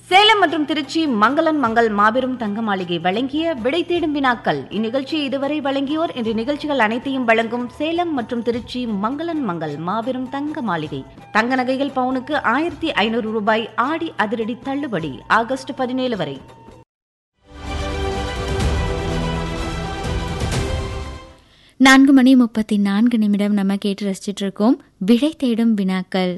சேலம் மற்றும் திருச்சி மங்களன் மங்கள் மாபெரும் தங்க மாளிகை வழங்கிய விடை தேடும் வினாக்கள் இந்நிகழ்ச்சியை இதுவரை வழங்கியோர் இன்று நிகழ்ச்சிகள் அனைத்தையும் வழங்கும் சேலம் மற்றும் திருச்சி மங்களன் மங்கள் மாபெரும் தங்க மாளிகை தங்க நகைகள் பவுனுக்கு ஆயிரத்தி ஐநூறு ரூபாய் ஆடி அதிரடி தள்ளுபடி ஆகஸ்ட் பதினேழு வரை நான்கு மணி முப்பத்தி நான்கு நிமிடம் நம்ம கேட்டு ரசிச்சிட்டு இருக்கோம் விடை தேடும் வினாக்கள்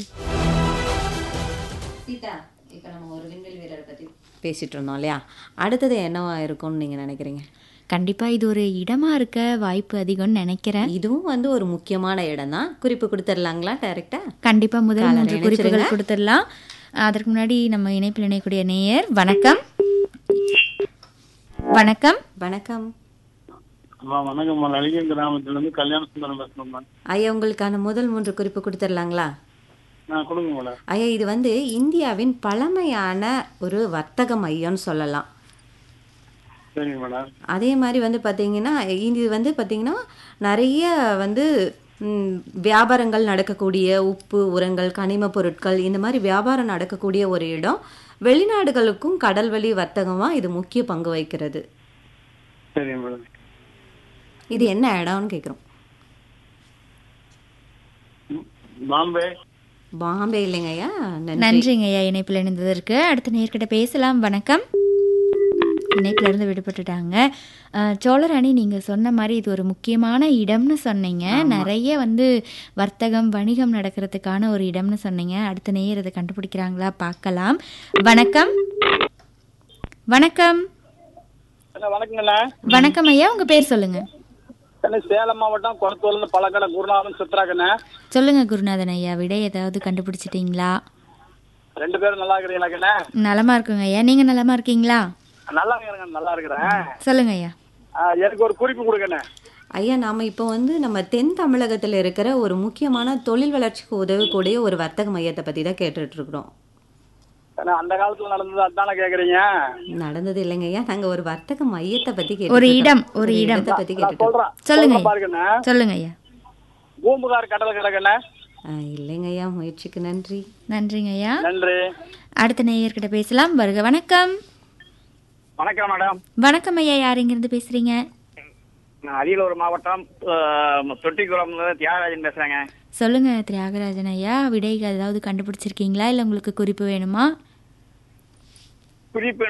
சீதா இப்போ நம்ம ஒரு விண்வெளி வீரரை பற்றி பேசிட்டு இருந்தோம் இல்லையா அடுத்தது என்னவா இருக்கும்னு நீங்கள் நினைக்கிறீங்க கண்டிப்பா இது ஒரு இடமா இருக்க வாய்ப்பு அதிகம்னு நினைக்கிறேன் இதுவும் வந்து ஒரு முக்கியமான இடம் தான் குறிப்பு கொடுத்துடலாங்களா டைரக்டா கண்டிப்பா முதல் காலரை மூன்று குறிப்புகள் இணைச்சிருங்க. கொடுத்துடலாம் அதற்கு முன்னாடி நம்ம இணைப்பில் இணையக்கூடிய நேயர் வணக்கம் வணக்கம் வணக்கம் அம்மா வணக்கம்மா நலிகன் கிராமத்துலேருந்து கல்யாண சுந்தரம் பேசுகிறேம்மா ஐயா உங்களுக்கான முதல் மூன்று குறிப்பு கொடுத்துடலாங்களா நான் கொடுங்க மேடம் ஐயா இது வந்து இந்தியாவின் பழமையான ஒரு வர்த்தக மையம்னு சொல்லலாம் சரிங்க மேடம் அதே மாதிரி வந்து பார்த்தீங்கன்னா இது வந்து பார்த்தீங்கன்னா நிறைய வந்து ம், வியாபாரங்கள் நடக்கக்கூடிய உப்பு உரங்கள் கனிம பொருட்கள் இந்த மாதிரி வியாபாரம் நடக்கக்கூடிய ஒரு இடம் வெளிநாடுகளுக்கும் கடல்வழி வர்த்தகமாக இது முக்கிய பங்கு வகிக்கிறது சரிங்க மேடம் இது என்ன இடம்னு கேட்குறோம் ம், பாம்பே பாம்பே இல்லைங்க ஐயா நன்றி நன்றிங்க ஐயா இணைப்பில் இணைந்ததற்கு அடுத்த நேர்கிட்ட பேசலாம் வணக்கம் இணைப்புல இருந்து விடுபட்டுட்டாங்க அஹ், சோழர் அணி நீங்க சொன்ன மாதிரி இது ஒரு முக்கியமான இடம்னு சொன்னீங்க நிறைய வந்து வர்த்தகம் வணிகம் நடக்கிறதுக்கான ஒரு இடம்னு சொன்னீங்க அடுத்த நேயர் அதை கண்டுபிடிக்கிறாங்களா பார்க்கலாம் வணக்கம் வணக்கம் வணக்கங்கண்ணா வணக்கம் ஐயா உங்க பேர் சொல்லுங்க கண்ணு சேலம் மாவட்டம் குளத்தூர்லேருந்து பழக்கடை குருநாதன் சித்ராக்கண்ணே சொல்லுங்க குருநாதன் ஐயா விடை ஏதாவது கண்டுபிடிச்சிட்டீங்களா ரெண்டு பேரும் நல்லா இருக்கிறீங்களா கண்ணே நலமா இருக்குங்க ஐயா நீங்க நலமா இருக்கீங்களா நல்லா இருக்கிறேங்க நல்லா இருக்கிறேன் சொல்லுங்க ஐயா ஆ, எனக்கு ஒரு குறிப்பு கொடுக்கண்ணே ஐயா நாம இப்போ வந்து நம்ம தென் தமிழகத்தில் இருக்கிற ஒரு முக்கியமான தொழில் வளர்ச்சிக்கு உதவக்கூடிய ஒரு வர்த்தக மையத்தை பற்றி தான் கேட்டுட்டு இருக்கிறோம் ஏன்னா அந்த காலத்தில் நடந்தது அதானே கேட்குறீங்க நடந்தது இல்லைங்க ஐயா நாங்க ஒரு வர்த்தக மையத்தை பத்தி ஒரு கேட்டுட்டு இடம் இருக்கோம். ஒரு இடம் இடத்தை பத்தி நான் கேட்டுட்டு இருக்கோம். சொல்கிறேன் சொல்லுங்க சொல்லுங்க பாருங்கண்ணே சொல்லுங்க ஐயா பூம்புகார் கடல் கிடக்கண்ணே ஆ, இல்லைங்க ஐயா முயற்சிக்கு நன்றி நன்றிங்க ஐயா நன்றி அடுத்த நேயர்கிட்ட பேசலாம் வருக வணக்கம் வணக்கம் மேடம் வணக்கம் ஐயா யார் இங்கிருந்து பேசுறீங்க நான் அரியலூர் மாவட்டம் தொட்டிக்குளம்ல தியாகராஜன் பேசுகிறேங்க சொல்லுங்க தியாகராஜன் ஐயா விடைகள் ஏதாவது கண்டுபிடிச்சிருக்கீங்களா இல்லை உங்களுக்கு குறிப்பு வேணுமா குறிப்பு